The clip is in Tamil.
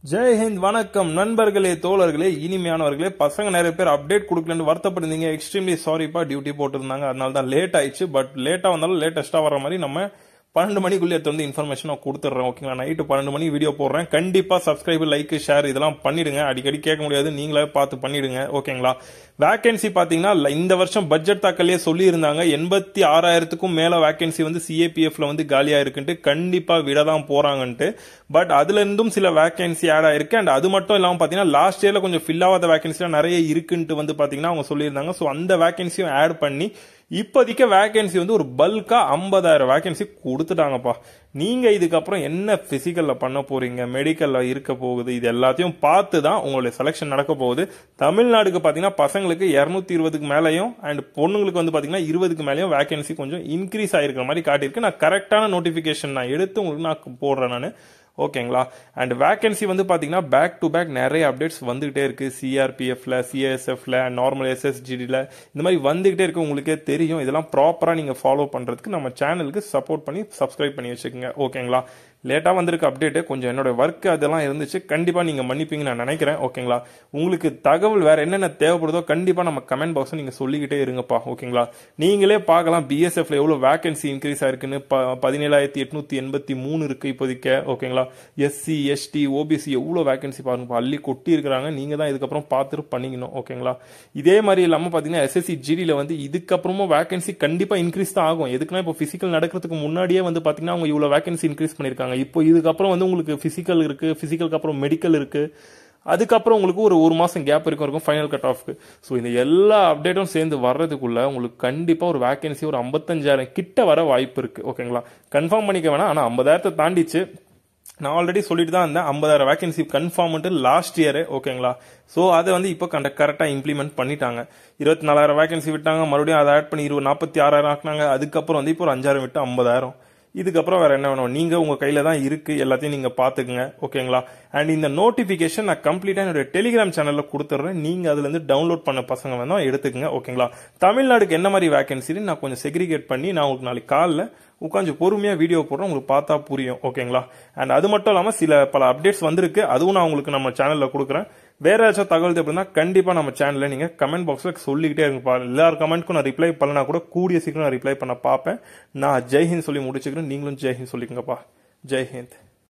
ஜெய் ஹிந்த் வணக்கம் நண்பர்களே தோழர்களே இனிமையானவர்களே பசங்க நிறைய பேர் அப்டேட் கொடுக்கலன்னு வருத்தப்படுறீங்க எக்ஸ்ட்ரீம்லி சாரிப்பா டியூட்டி போட்டிருந்தாங்க அதனால தான் லேட் ஆயிடுச்சு பட் லேட்டா வந்தாலும் லேட்டஸ்டா வர மாதிரி நம்ம பன்னெண்டு மணிக்குள்ளே எடுத்து வந்து இன்ஃபர்மேஷன் நான் கொடுத்துட்றேன் ஓகேங்களா நைட்டு பன்னெண்டு மணி வீடியோ போடுறேன் கண்டிப்பா சப்ஸ்கிரைப் லைக் ஷேர் இதெல்லாம் பண்ணிடுங்க அடிக்கடி கேட்க முடியாது நீங்களே பார்த்து பண்ணிடுங்க ஓகேங்களா வேகன்சி பாத்தீங்கன்னா இந்த வருஷம் பட்ஜெட் தாக்கலே சொல்லி இருந்தாங்க எண்பத்தி ஆறாயிரத்துக்கும் மேல வேகன்சி வந்து சிஏபிஎஃப்ல வந்து காலியா இருக்குன்ட்டு கண்டிப்பா விட தான் போறாங்கன்ட்டு பட் அதுல இருந்தும் சில வேகன்சி ஆட் ஆயிருக்கு அண்ட் அது மட்டும் இல்லாம பாத்தீங்கன்னா லாஸ்ட் இயர்ல கொஞ்சம் ஃபில் ஆகாத வேகன்சிலாம் நிறைய இருக்குன்ட்டு வந்து பாத்தீங்கன்னா அவங்க சொல்லியிருந்தாங்க ஸோ அந்த வேகன்சியும் ஆட் பண்ணி இப்போதைக்கு வேகன்சி வந்து ஒரு பல்கா ஐம்பதாயிரம் வேகன்சி கொடுத்துட்டாங்கப்பா நீங்க இதுக்கப்புறம் என்ன பிசிக்கல்ல பண்ண போறீங்க மெடிக்கல்ல இருக்க போகுது இது எல்லாத்தையும் பார்த்து தான் உங்களுடைய செலெக்ஷன் நடக்க போகுது தமிழ்நாடுக்கு பாத்தீங்கன்னா பசங்களுக்கு இருநூத்தி இருபதுக்கு மேலேயும் அண்ட் பொண்ணுங்களுக்கு வந்து பாத்தீங்கன்னா இருபதுக்கு மேலேயும் வேகன்சி கொஞ்சம் இன்க்ரீஸ் ஆயிருக்கிற மாதிரி காட்டியிருக்கு நான் கரெக்டான நோட்டிபிகேஷன் நான் எடுத்து உங்களுக்கு நான் போடுறேன் நான் ஓகேங்களா அண்ட் வேகன்சி வந்து பாத்தீங்கன்னா பேக் டு பேக் நிறைய அப்டேட்ஸ் வந்துகிட்டே இருக்கு சிஆர்பிஎஃப்ல சிஎஸ்எஃப்ல நார்மல் எஸ்எஸ்ஜிடில இந்த மாதிரி வந்துகிட்டே இருக்கு உங்களுக்கே தெரியும் இதெல்லாம் ப்ராப்பரா நீங்க ஃபாலோ பண்றதுக்கு நம்ம சேனலுக்கு சப்போர்ட் பண்ணி சப்ஸ்கிரைப் பண்ணி வச்சுக்கோங்க ஓகேங்களா லேட்டா வந்திருக்க அப்டேட்டு கொஞ்சம் என்னோட ஒர்க் அதெல்லாம் இருந்துச்சு கண்டிப்பா நீங்க மன்னிப்பீங்கன்னு நான் நினைக்கிறேன் ஓகேங்களா உங்களுக்கு தகவல் வேற என்னென்ன தேவைப்படுதோ கண்டிப்பா நம்ம கமெண்ட் பாக்ஸ் நீங்க சொல்லிக்கிட்டே இருங்கப்பா ஓகேங்களா நீங்களே பார்க்கலாம் பிஎஸ்எஃப்ல எவ்வளவு வேகன்சி இன்க்ரீஸ் ஆயிருக்குன்னு பதினேழாயிரத்தி எட்நூத்தி எண்பத்தி மூணு இருக்கு இப்போதைக்கு ஓகேங்களா எஸ்சி எஸ்டி ஓபிசி எவ்வளோ வேகன்சி பாருங்க அள்ளி கொட்டி இருக்கிறாங்க நீங்க தான் இதுக்கப்புறம் பார்த்துட்டு பண்ணிக்கணும் ஓகேங்களா இதே மாதிரி இல்லாமல் பார்த்தீங்கன்னா எஸ்எஸ்சி ஜிடியில் வந்து இதுக்கப்புறமும் வேகன்சி கண்டிப்பாக இன்க்ரீஸ் தான் ஆகும் எதுக்குன்னா இப்போ ஃபிசிக்கல் நடக்கிறதுக்கு முன்னாடியே வந்து பார்த்தீங்கன்னா அவங்க இவ்வளோ வேகன்சி இன்க்ரீஸ் பண்ணியிருக்காங்க இப்போ இதுக்கப்புறம் வந்து உங்களுக்கு ஃபிசிக்கல் இருக்கு ஃபிசிக்கலுக்கு அப்புறம் மெடிக்கல் இருக்கு அதுக்கப்புறம் உங்களுக்கு ஒரு ஒரு மாதம் கேப் இருக்கும் இருக்கும் ஃபைனல் கட் ஆஃப்க்கு ஸோ இந்த எல்லா அப்டேட்டும் சேர்ந்து வர்றதுக்குள்ள உங்களுக்கு கண்டிப்பாக ஒரு வேகன்சி ஒரு ஐம்பத்தஞ்சாயிரம் கிட்ட வர வாய்ப்பு இருக்கு ஓகேங்களா கன்ஃபார்ம் பண்ணிக்க வேணாம் ஆனால் ஐம்பதாயிரத்தை தாண்டிச்சு நான் ஆல்ரெடி சொல்லிட்டு தான் இருந்தேன் ஐம்பதாயிரம் வேகன்சி கன்ஃபார்ம்ட்டு லாஸ்ட் இயர் ஓகேங்களா ஸோ அதை வந்து இப்போ கண்ட கரெக்டாக இம்ப்ளிமெண்ட் பண்ணிட்டாங்க இருபத்தி நாலாயிரம் வேகன்சி விட்டாங்க மறுபடியும் அதை ஆட் பண்ணி இருபது நாற்பத்தி ஆறாயிரம் ஆக்குனாங்க அதுக்கப்புறம் வந்து இப்போ ஒரு அஞ்சாயிரம் விட்டு ஐம்பதாயிரம் இதுக்கப்புறம் வேற என்ன வேணும் நீங்க உங்க கையில தான் இருக்கு எல்லாத்தையும் நீங்க பாத்துக்குங்க ஓகேங்களா அண்ட் இந்த நோட்டிபிகேஷன் நான் கம்ப்ளீட்டா என்னோட டெலிகிராம் சேனல்ல கொடுத்துட்றேன் நீங்க அதுல இருந்து டவுன்லோட் பண்ண பசங்க வேணா எடுத்துக்கங்க ஓகேங்களா தமிழ்நாடுக்கு என்ன மாதிரி வேகன்சி நான் கொஞ்சம் செக்ரிகேட் பண்ணி நான் உங்களுக்கு நாளைக்கு காலில் உட்காந்து பொறுமையா வீடியோ போடுறேன் உங்களுக்கு பார்த்தா புரியும் ஓகேங்களா அண்ட் அது மட்டும் இல்லாம சில பல அப்டேட்ஸ் வந்திருக்கு அதுவும் நான் உங்களுக்கு நம்ம சேனல்ல கொடுக்குறேன் வேற ஏதாச்சும் தகவல் அப்படின்னா கண்டிப்பா நம்ம சேனல்ல நீங்க கமெண்ட் பாக்ஸ்ல சொல்லிக்கிட்டே இருங்க எல்லார் கமெண்ட்க்கும் நான் ரிப்ளை பண்ணனா கூட கூடிய சீக்கிரம் நான் ரிப்ளை பண்ண பார்ப்பேன் நான் ஜெய்ஹிந்த் சொல்லி முடிச்சுக்கிறேன் நீங்களும் ஜெய்ஹிந்த் சொல்லிக்கங்கப்பா ஜெய்ஹிந்த்